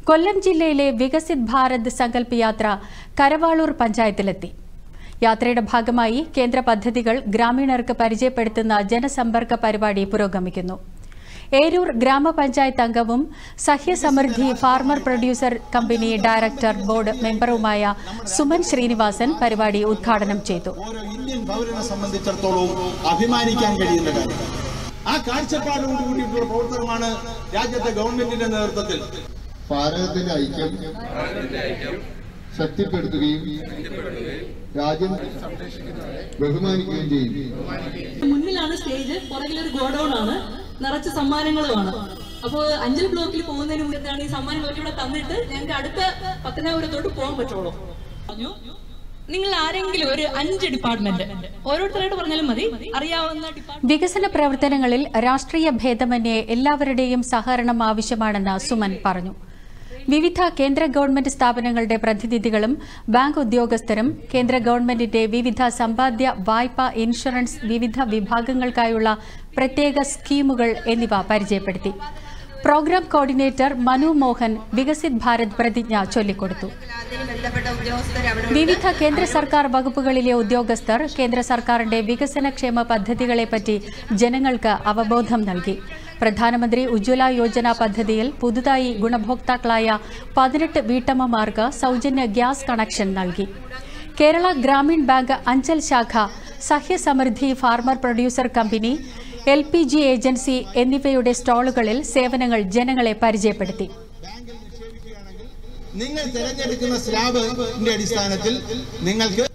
കൊല്ലം ജില്ലയിലെ വികസിത് ഭാരത് സങ്കല്പ് യാത്ര കരവാളൂർ പഞ്ചായത്തിലെത്തി യാത്രയുടെ ഭാഗമായി കേന്ദ്ര പദ്ധതികൾ ഗ്രാമീണർക്ക് പരിചയപ്പെടുത്തുന്ന ജനസമ്പർക്ക പരിപാടി പുരോഗമിക്കുന്നു ഏരൂർ ഗ്രാമപഞ്ചായത്ത് അംഗവും Sahyasamriddhi farmer producer company director board മെമ്പറുമായ സുമൻ ശ്രീനിവാസൻ പരിപാടി ഉദ്ഘാടനം ചെയ്തു ഓരോ ഇന്ത്യൻ പൗരനെ സംബന്ധിച്ചിടത്തോളം അഭിമാനിക്കാൻ കഴിയുന്ന കാര്യം ആ കാഴ്ചപ്പാടോട് കൂടിയിട്ടുള്ള പ്രവർത്തനമാണ് രാജ്യത്തെ ഗവൺമെന്റിന്റെ നേതൃത്വത്തിൽ ഭാരതത്തിന്റെ ഐക്യം ശക്തിപ്പെടുത്തുകയും രാജ്യം ബഹുമാനിക്കുകയും ചെയ്യും മുന്നിലാണ് സ്റ്റേജ് പുറകിലൊരു ഗോഡൌൺ ആണ് നിറച്ച് സമ്മാനങ്ങളുമാണ് അപ്പോൾ അഞ്ചൽ ബ്ലോക്കിൽ പോകുന്നതിന് മുന്നത്താണ് ഈ സമ്മാനങ്ങളൊക്കെ ഇവിടെ തന്നിട്ട് ഞങ്ങൾക്ക് അടുത്ത പത്തനാപുരത്തോട്ട് പോകാൻ പറ്റുള്ളൂ പറഞ്ഞു നിങ്ങൾ ആരെങ്കിലും ഒരു അഞ്ച് ഡിപ്പാർട്ട്മെന്റ് ഓരോരുത്തരായിട്ട് പറഞ്ഞാലും മതി അറിയാവുന്ന ഡിപ്പാർട്ട്മെന്റ് വികസന പ്രവർത്തനങ്ങളിൽ രാഷ്ട്രീയ ഭേദമന്യേ എല്ലാവരുടെയും സഹകരണം ആവശ്യമാണെന്ന് സുമൻ പറഞ്ഞു വിവിധ കേന്ദ്ര ഗവൺമെന്റ് സ്ഥാപനങ്ങളുടെ പ്രതിനിധികളും ബാങ്ക് ഉദ്യോഗസ്ഥരും കേന്ദ്ര ഗവൺമെന്റിന്റെ വിവിധ സമ്പാദ്യ വായ്പ ഇൻഷുറൻസ് വിവിധ വിഭാഗങ്ങൾക്കായുള്ള പ്രത്യേക സ്കീമുകൾ എന്നിവ പരിചയപ്പെടുത്തി പ്രോഗ്രാം കോർഡിനേറ്റർ മനു മോഹൻ വികസിത് ഭാരത് പ്രതിജ്ഞ ചൊല്ലിക്കൊടുത്തു അതിന് ബന്ധപ്പെട്ട ഉദ്യോഗസ്ഥർ അവിടെ വിവിധ കേന്ദ്ര സർക്കാർ വകുപ്പുകളിലെ ഉദ്യോഗസ്ഥർ കേന്ദ്ര സർക്കാരിന്റെ വികസനക്ഷേമ പദ്ധതികളെപ്പറ്റി ജനങ്ങൾക്ക് അവബോധം നൽകി പ്രധാനമന്ത്രി ഉജ്ജ്വല യോജന പദ്ധതിയിൽ പുതുതായി ഗുണഭോക്താക്കളായ പതിനെട്ട് വീട്ടമ്മമാർക്ക് സൗജന്യ ഗ്യാസ് കണക്ഷൻ നൽകി കേരള ഗ്രാമീൺ ബാങ്ക് അഞ്ചൽ ശാഖ Sahyasamriddhi farmer producer company L P G agency എന്നിവയുടെ സ്റ്റാളുകളിൽ സേവനങ്ങൾ ജനങ്ങളെ പരിചയപ്പെടുത്തി നിങ്ങൾ തിരഞ്ഞെടുക്കുന്ന സ്ലാബിന്റെ അടിസ്ഥാനത്തിൽ നിങ്ങൾക്ക്